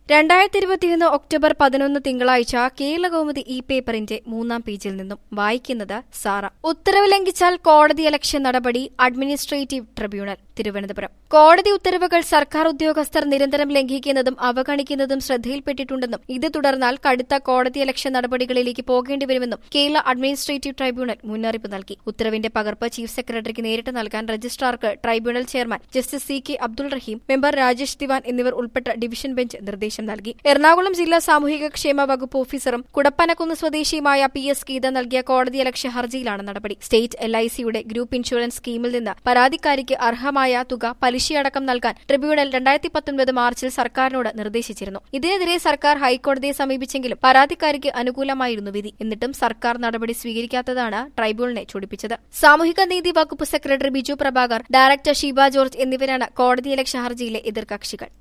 രണ്ടായിരത്തി ഇരുപത്തിയൊന്ന് ഒക്ടോബർ പതിനൊന്ന് തിങ്കളാഴ്ച കേരളകൗമുദി ഇ പേപ്പറിന്റെ മൂന്നാം പേജിൽ നിന്നും വായിക്കുന്നത് സാറ ഉത്തരവ് ലംഘിച്ചാൽ കോടതി അലക്ഷ്യ നടപടി അഡ്മിനിസ്ട്രേറ്റീവ് ട്രിബ്യൂണൽ തിരുവനന്തപുരം കോടതി ഉത്തരവുകൾ സർക്കാർ ഉദ്യോഗസ്ഥർ നിരന്തരം ലംഘിക്കുന്നതും അവഗണിക്കുന്നതും ശ്രദ്ധയിൽപ്പെട്ടിട്ടുണ്ടെന്നും ഇത് തുടർന്നാൽ കടുത്ത കോടതി അലക്ഷ്യ നടപടികളിലേക്ക് പോകേണ്ടിവരുമെന്നും കേരള അഡ്മിനിസ്ട്രേറ്റീവ് ട്രൈബ്യൂണൽ മുന്നറിയിപ്പ് നൽകി ഉത്തരവിന്റെ പകർപ്പ് ചീഫ് സെക്രട്ടറിക്ക് നേരിട്ട് നൽകാൻ രജിസ്ട്രാർക്ക് tribunal chairman justice C K Abdul Rahim member Rajesh Diwan എന്നിവർ ഉൾപ്പെട്ട ഡിവിഷൻ ബെഞ്ച് നിർദ്ദേശം നൽകി എറണാകുളം ജില്ലാ സാമൂഹിക ക്ഷേമ വകുപ്പ് ഓഫീസറും കുടപ്പനക്കുന്ന് സ്വദേശിയുമായ പി എസ് ഗീത നൽകിയ കോടതി അലക്ഷ്യ ഹർജിയിലാണ് നടപടി സ്റ്റേറ്റ് എൽ ഐ സിയുടെ ഗ്രൂപ്പ് ഇൻഷുറൻസ് സ്കീമിൽ നിന്ന് പരാതിക്കാരിക്ക് അർഹമായ തുക പലിശയടക്കം നൽകാൻ ട്രിബ്യൂണൽ രണ്ടായിരത്തി പത്തൊൻപത് മാർച്ചിൽ സർക്കാരിനോട് നിർദ്ദേശിച്ചിരുന്നു ഇതിനെതിരെ സർക്കാർ ഹൈക്കോടതിയെ സമീപിച്ചെങ്കിലും പരാതിക്കാരിക്ക് അനുകൂലമായിരുന്നു വിധി എന്നിട്ടും സർക്കാർ നടപടി സ്വീകരിക്കാത്തതാണ് ട്രൈബ്യൂണലിനെ ചൊടിപ്പിച്ചത് സാമൂഹിക നീതി വകുപ്പ് സെക്രട്ടറി ബിജു പ്രഭാകർ ഡയറക്ടർ ഷീബ ജോർജ് എന്നിവരാണ് കോടതിയലക്ഷ്യ ഹർജിയിലെ എതിർകക്ഷികൾ